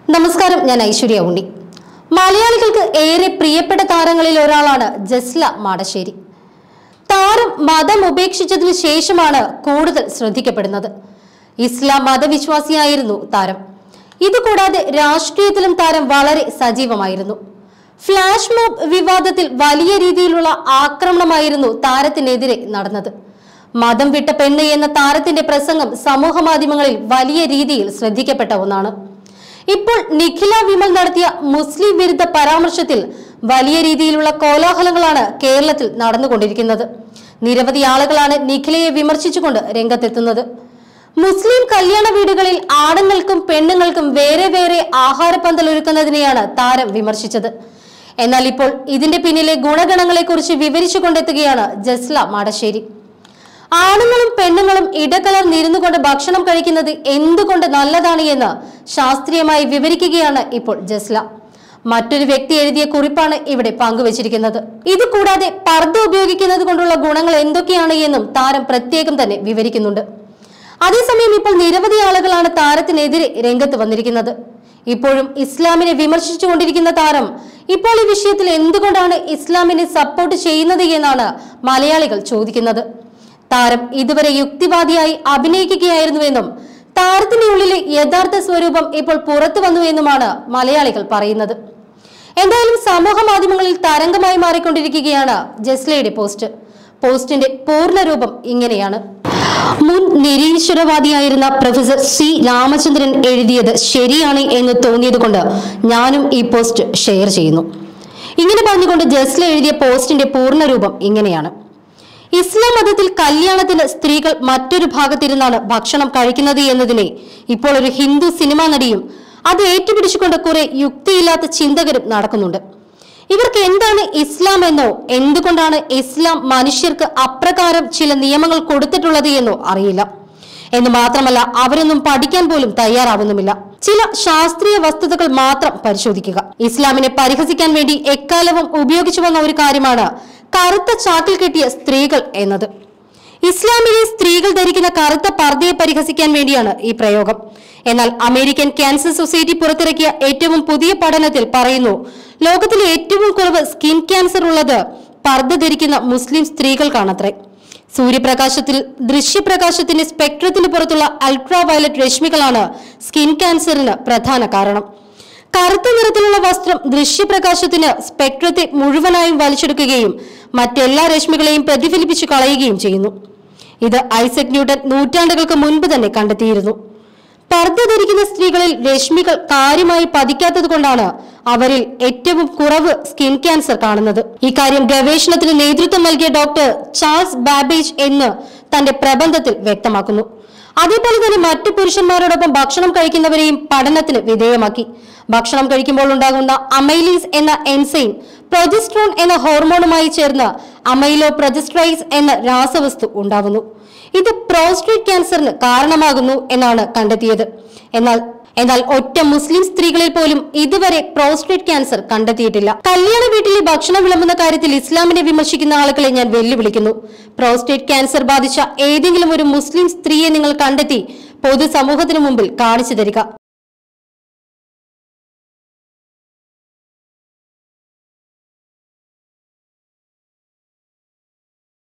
നമസ്കാരം ഞാൻ ഐശ്വര്യ ഉണ്ണി മലയാളികൾക്ക് ഏറെ പ്രിയപ്പെട്ട താരങ്ങളിൽ ഒരാളാണ് ജസ്ല മാടശ്ശേരി താരം മതം ഉപേക്ഷിച്ചതിനു ശേഷമാണ് കൂടുതൽ ശ്രദ്ധിക്കപ്പെടുന്നത് ഇസ്ലാം മതവിശ്വാസിയായിരുന്നു താരം ഇതുകൂടാതെ രാഷ്ട്രീയത്തിലും താരം വളരെ സജീവമായിരുന്നു ഫ്ലാഷ് മോബ് വിവാദത്തിൽ വലിയ രീതിയിലുള്ള ആക്രമണമായിരുന്നു താരത്തിനെതിരെ നടന്നത് മതം വിട്ട പെണ്ണ് എന്ന താരത്തിന്റെ പ്രസംഗം സമൂഹ മാധ്യമങ്ങളിൽ വലിയ രീതിയിൽ ശ്രദ്ധിക്കപ്പെട്ട ഒന്നാണ് ഇപ്പോൾ നിഖില വിമൽ നടത്തിയ മുസ്ലിം വിരുദ്ധ പരാമർശത്തിൽ വലിയ രീതിയിലുള്ള കോലാഹലങ്ങളാണ് കേരളത്തിൽ നടന്നുകൊണ്ടിരിക്കുന്നത് നിരവധി ആളുകളാണ് നിഖിലയെ വിമർശിച്ചുകൊണ്ട് രംഗത്തെത്തുന്നത് മുസ്ലിം കല്യാണ വീടുകളിൽ ആണുങ്ങൾക്കും പെണ്ണുങ്ങൾക്കും വേറെ വേറെ ആഹാരപ്പന്തൽ ഒരുക്കുന്നതിനെയാണ് താരം വിമർശിച്ചത് എന്നാൽ ഇപ്പോൾ ഇതിന്റെ പിന്നിലെ ഗുണഗണങ്ങളെക്കുറിച്ച് വിവരിച്ചുകൊണ്ടെത്തുകയാണ് ജസ്ല മാടശ്ശേരി ആണുങ്ങളും പെണ്ണുങ്ങളും ഇടകലർന്നിരുന്നു കൊണ്ട് ഭക്ഷണം കഴിക്കുന്നത് എന്തുകൊണ്ട് നല്ലതാണ് എന്ന് ശാസ്ത്രീയമായി വിവരിക്കുകയാണ് ഇപ്പോൾ ജസ്ല മറ്റൊരു വ്യക്തി എഴുതിയ കുറിപ്പാണ് ഇവിടെ പങ്കുവച്ചിരിക്കുന്നത് ഇത് കൂടാതെ പർദ്ദ ഉപയോഗിക്കുന്നത് കൊണ്ടുള്ള ഗുണങ്ങൾ എന്തൊക്കെയാണ് എന്നും താരം പ്രത്യേകം തന്നെ വിവരിക്കുന്നുണ്ട് അതേസമയം ഇപ്പോൾ നിരവധി ആളുകളാണ് താരത്തിനെതിരെ രംഗത്ത് വന്നിരിക്കുന്നത് ഇപ്പോഴും ഇസ്ലാമിനെ വിമർശിച്ചുകൊണ്ടിരിക്കുന്ന താരം ഇപ്പോൾ ഈ വിഷയത്തിൽ എന്തുകൊണ്ടാണ് ഇസ്ലാമിനെ സപ്പോർട്ട് ചെയ്യുന്നത് എന്നാണ് മലയാളികൾ ചോദിക്കുന്നത് താരം ഇതുവരെ യുക്തിവാദിയായി അഭിനയിക്കുകയായിരുന്നുവെന്നും താരത്തിന്റെ ഉള്ളിലെ യഥാർത്ഥ സ്വരൂപം ഇപ്പോൾ പുറത്തു വന്നുവെന്നുമാണ് മലയാളികൾ പറയുന്നത് എന്തായാലും സമൂഹ മാധ്യമങ്ങളിൽ തരംഗമായി മാറിക്കൊണ്ടിരിക്കുകയാണ് ജസ്ലയുടെ പോസ്റ്റ് പോസ്റ്റിന്റെ പൂർണ്ണരൂപം ഇങ്ങനെയാണ് മുൻ നിരീശ്വരവാദിയായിരുന്ന പ്രൊഫസർ സി രാമചന്ദ്രൻ എഴുതിയത് ശരിയാണ് എന്ന് തോന്നിയതുകൊണ്ട് ഞാനും ഈ പോസ്റ്റ് ഷെയർ ചെയ്യുന്നു ഇങ്ങനെ പറഞ്ഞുകൊണ്ട് ജസ്ല എഴുതിയ പോസ്റ്റിന്റെ പൂർണ്ണരൂപം ഇങ്ങനെയാണ് ഇസ്ലാം മതത്തിൽ കല്യാണത്തിന് സ്ത്രീകൾ മറ്റൊരു ഭാഗത്തിരുന്നാണ് ഭക്ഷണം കഴിക്കുന്നത് എന്നതിനെ ഇപ്പോൾ ഒരു ഹിന്ദു സിനിമാ നടിയും അത് ഏറ്റുപിടിച്ചുകൊണ്ട് കുറെ യുക്തിയില്ലാത്ത ചിന്തകരും നടക്കുന്നുണ്ട് ഇവർക്ക് എന്താണ് ഇസ്ലാം എന്നോ എന്തുകൊണ്ടാണ് ഇസ്ലാം മനുഷ്യർക്ക് അപ്രകാരം ചില നിയമങ്ങൾ കൊടുത്തിട്ടുള്ളത് എന്നോ അറിയില്ല എന്ന് മാത്രമല്ല അവരൊന്നും പഠിക്കാൻ പോലും തയ്യാറാവുന്നുമില്ല ചില ശാസ്ത്രീയ വസ്തുതകൾ മാത്രം പരിശോധിക്കുക ഇസ്ലാമിനെ പരിഹസിക്കാൻ വേണ്ടി എക്കാലവും ഉപയോഗിച്ചു വന്ന ഒരു കാര്യമാണ് കറുത്ത ചാക്കിൽ കെട്ടിയ സ്ത്രീകൾ എന്നത് ഇസ്ലാമിലെ സ്ത്രീകൾ ധരിക്കുന്ന കറുത്ത പർദ്ദയെ പരിഹസിക്കാൻ വേണ്ടിയാണ് ഈ പ്രയോഗം എന്നാൽ അമേരിക്കൻ ക്യാൻസർ സൊസൈറ്റി പുറത്തിറക്കിയ ഏറ്റവും പുതിയ പഠനത്തിൽ പറയുന്നു ലോകത്തിലെ ഏറ്റവും കുറവ് സ്കിൻ ക്യാൻസർ ഉള്ളത് പർദ്ദ ധരിക്കുന്ന മുസ്ലിം സ്ത്രീകൾക്കാണത്രേ സൂര്യപ്രകാശത്തിൽ ദൃശ്യപ്രകാശത്തിന്റെ സ്പെക്ട്രത്തിന് പുറത്തുള്ള അൾട്രാ വയലറ്റ് രശ്മികളാണ് സ്കിൻ ക്യാൻസറിന് പ്രധാന കാരണം കറുത്ത നിറത്തിലുള്ള വസ്ത്രം ദൃശ്യപ്രകാശത്തിന് സ്പെക്ട്രത്തെ മുഴുവനായും വലിച്ചെടുക്കുകയും മറ്റെല്ലാ രശ്മികളെയും പ്രതിഫലിപ്പിച്ചു കളയുകയും ചെയ്യുന്നു ഇത് ഐസക് ന്യൂട്ടൻ നൂറ്റാണ്ടുകൾക്ക് മുൻപ് തന്നെ കണ്ടെത്തിയിരുന്നു പർദ്ദ ധരിക്കുന്ന സ്ത്രീകളിൽ രശ്മികൾ കാര്യമായി പതിക്കാത്തത് കൊണ്ടാണ് അവരിൽ ഏറ്റവും കുറവ് സ്കിൻ ക്യാൻസർ കാണുന്നത് ഇക്കാര്യം ഗവേഷണത്തിന് നേതൃത്വം നൽകിയ ഡോക്ടർ ചാൾസ് ബാബേജ് എന്ന് തന്റെ പ്രബന്ധത്തിൽ വ്യക്തമാക്കുന്നു അതേപോലെ തന്നെ മറ്റു പുരുഷന്മാരോടൊപ്പം ഭക്ഷണം കഴിക്കുന്നവരെയും പഠനത്തിന് വിധേയമാക്കി ഭക്ഷണം കഴിക്കുമ്പോൾ ഉണ്ടാകുന്ന അമൈലീസ് എന്ന എൻസൈം പ്രൊജസ്ട്രോൺ എന്ന ഹോർമോണുമായി ചേർന്ന് അമൈലോ പ്രൊജസ്ട്രൈസ് എന്ന രാസവസ്തു ഉണ്ടാവുന്നു ഇത് പ്രോസ്റ്റേറ്റ് ക്യാൻസറിന് കാരണമാകുന്നു എന്നാണ് കണ്ടെത്തിയത് എന്നാൽ എന്നാൽ ഒറ്റ മുസ്ലിം സ്ത്രീകളിൽ പോലും ഇതുവരെ പ്രോസ്റ്റേറ്റ് ക്യാൻസർ കണ്ടെത്തിയിട്ടില്ല കല്യാണ വീട്ടിലെ ഭക്ഷണം വിളമ്പുന്ന കാര്യത്തിൽ ഇസ്ലാമിനെ വിമർശിക്കുന്ന ആളുകളെ ഞാൻ വെല്ലുവിളിക്കുന്നു പ്രോസ്റ്റേറ്റ് ക്യാൻസർ ബാധിച്ച ഏതെങ്കിലും ഒരു മുസ്ലിം സ്ത്രീയെ നിങ്ങൾ കണ്ടെത്തി പൊതുസമൂഹത്തിനു മുമ്പിൽ കാണിച്ചു തരിക